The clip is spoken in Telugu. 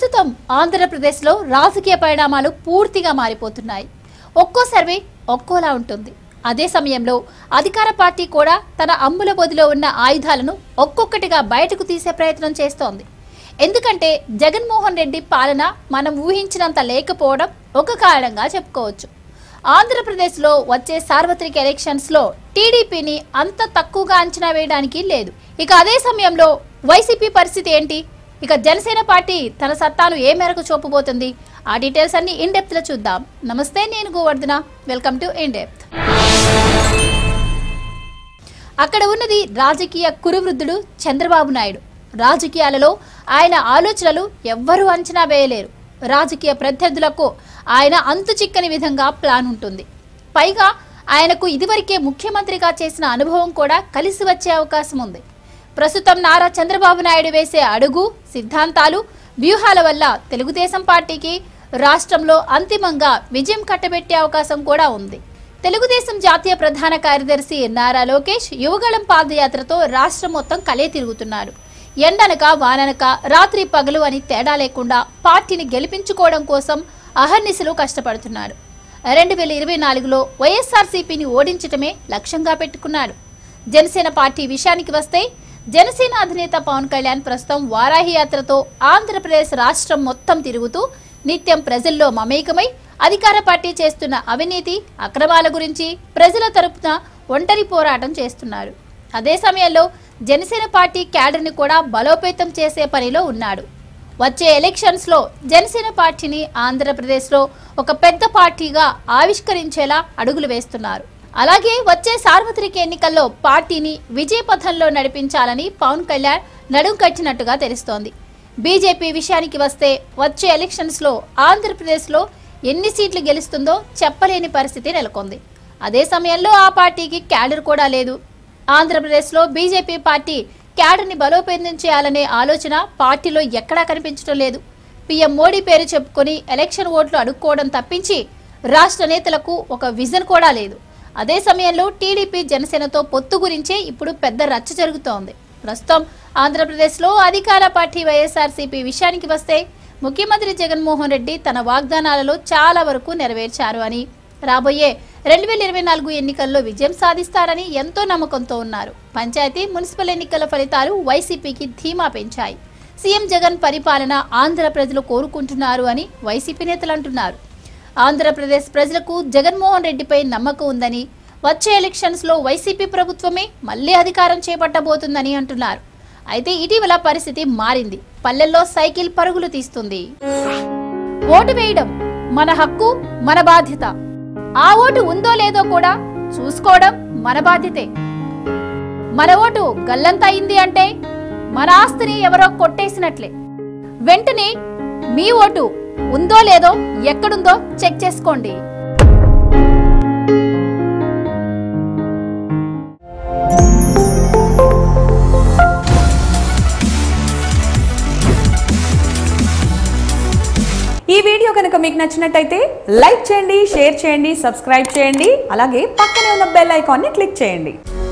ప్రస్తుతం ఆంధ్రప్రదేశ్లో రాజకీయ పరిణామాలు పూర్తిగా మారిపోతున్నాయి ఒక్కో సర్వే ఒక్కోలా ఉంటుంది అదే సమయంలో అధికార పార్టీ కూడా తన అమ్ముల బొదిలో ఉన్న ఆయుధాలను ఒక్కొక్కటిగా బయటకు తీసే ప్రయత్నం చేస్తోంది ఎందుకంటే జగన్మోహన్ రెడ్డి పాలన మనం ఊహించినంత లేకపోవడం ఒక కారణంగా చెప్పుకోవచ్చు ఆంధ్రప్రదేశ్లో వచ్చే సార్వత్రిక ఎలక్షన్స్లో టీడీపీని అంత తక్కువగా అంచనా వేయడానికి లేదు ఇక అదే సమయంలో వైసీపీ పరిస్థితి ఏంటి ఇక జనసేన పార్టీ తన సత్తాను ఏ మేరకు చూపబోతుంది ఆ డీటెయిల్స్ అన్ని ఇన్ డెప్త్ లో చూద్దాం నమస్తే నేను Govardhana welcome to in depth అక్కడ ఉన్నది రాజకీయ కురువృద్ధుడు చంద్రబాబు నాయుడు రాజకీయాలలో ఆయన ఆలోచనలు ఎవ్వరూ అంచనా వేయలేరు రాజకీయ ప్రత్యర్థులకు ఆయన అంతు చిక్కని విధంగా ప్లాన్ ఉంటుంది పైగా ఆయనకు ఇదివరకే ముఖ్యమంత్రిగా చేసిన అనుభవం కూడా కలిసి వచ్చే అవకాశం ఉంది ప్రస్తుతం నారా చంద్రబాబు నాయుడు వేసే అడుగు సిద్ధాంతాలు వ్యూహాల వల్ల తెలుగుదేశం పార్టీకి రాష్ట్రంలో అంతిమంగా విజయం కట్టబెట్టే అవకాశం కూడా ఉంది తెలుగుదేశం జాతీయ ప్రధాన కార్యదర్శి నారా లోకేష్ యువగళం పాదయాత్రతో రాష్ట్రం మొత్తం కలే తిరుగుతున్నారు ఎండనక వాననక రాత్రి పగలు అని తేడా లేకుండా పార్టీని గెలిపించుకోవడం కోసం అహర్నిశలు కష్టపడుతున్నాడు రెండు వేల ఇరవై నాలుగులో వైఎస్ఆర్సీపీని ఓడించటమే లక్ష్యంగా పెట్టుకున్నాడు జనసేన పార్టీ విషయానికి వస్తే జనసేన అధినేత పవన్ కళ్యాణ్ ప్రస్తుతం వారాహి యాత్రతో ఆంధ్రప్రదేశ్ రాష్ట్రం మొత్తం తిరుగుతూ నిత్యం ప్రజల్లో మమేకమై అధికార పార్టీ చేస్తున్న అవినీతి అక్రమాల గురించి ప్రజల తరపున ఒంటరి పోరాటం చేస్తున్నారు అదే సమయంలో జనసేన పార్టీ క్యాడర్ని కూడా బలోపేతం చేసే పనిలో ఉన్నాడు వచ్చే ఎలక్షన్స్ లో జనసేన పార్టీని ఆంధ్రప్రదేశ్లో ఒక పెద్ద పార్టీగా ఆవిష్కరించేలా అడుగులు వేస్తున్నారు అలాగే వచ్చే సార్వత్రిక ఎన్నికల్లో పార్టీని విజయ పథంలో నడిపించాలని పవన్ కళ్యాణ్ నడుం కట్టినట్టుగా తెలుస్తోంది బీజేపీ విషయానికి వస్తే వచ్చే ఎలక్షన్స్ లో ఆంధ్రప్రదేశ్ లో ఎన్ని సీట్లు గెలుస్తుందో చెప్పలేని పరిస్థితి నెలకొంది అదే సమయంలో ఆ పార్టీకి క్యాడర్ కూడా లేదు ఆంధ్రప్రదేశ్లో బీజేపీ పార్టీ క్యాడర్ని బలోపేతం చేయాలనే ఆలోచన పార్టీలో ఎక్కడా కనిపించడం లేదు పీఎం మోడీ పేరు చెప్పుకొని ఎలక్షన్ ఓట్లు అడుక్కోవడం తప్పించి రాష్ట్ర నేతలకు ఒక విజన్ కూడా లేదు అదే సమయంలో టీడీపీ జనసేనతో పొత్తు గురించే ఇప్పుడు పెద్ద రచ్చ జరుగుతోంది ప్రస్తుతం ఆంధ్రప్రదేశ్లో అధికార పార్టీ వైఎస్ఆర్సీపీ విషయానికి వస్తే ముఖ్యమంత్రి జగన్మోహన్ రెడ్డి తన వాగ్దానాలలో చాలా వరకు నెరవేర్చారు అని రాబోయే రెండు వేల ఇరవై నాలుగు ఎన్నికల్లో విజయం సాధిస్తారని ఎంతో నమ్మకంతో ఉన్నారు పంచాయతీ మున్సిపల్ ఎన్నికల ఫలితాలు వైసీపీకి ధీమా పెంచాయి సీఎం జగన్ పరిపాలన ఆంధ్ర ప్రజలు కోరుకుంటున్నారు అని వైసీపీ నేతలు అంటున్నారు ఆంధ్రప్రదేశ్ ప్రజలకు జగన్మోహన్ రెడ్డిపై నమ్మకం ఉందని వచ్చే ఎలక్షన్స్ లో వైసీపీ ప్రభుత్వమే మళ్లీ అధికారం చేపట్టబోతుందని అంటున్నారు అయితే ఇటీవల పరిస్థితి మారింది పల్లెల్లో సైకిల్ పరుగులు తీస్తుంది ఓటు వేయడం మన హక్కు మన బాధ్యత ఆ ఓటు ఉందో లేదో కూడా చూసుకోవడం మన బాధ్యతే మన ఓటు గల్లంత అయింది అంటే మన ఆస్తిని ఎవరో కొట్టేసినట్లే వెంటనే మీ ఓటు ఉందో లేదో ఎక్కడుందో చెక్ చేసుకోండి ఈ వీడియో కనుక మీకు నచ్చినట్టయితే లైక్ చేయండి షేర్ చేయండి సబ్స్క్రైబ్ చేయండి అలాగే పక్కనే ఉన్న బెల్ ఐకాన్ని క్లిక్ చేయండి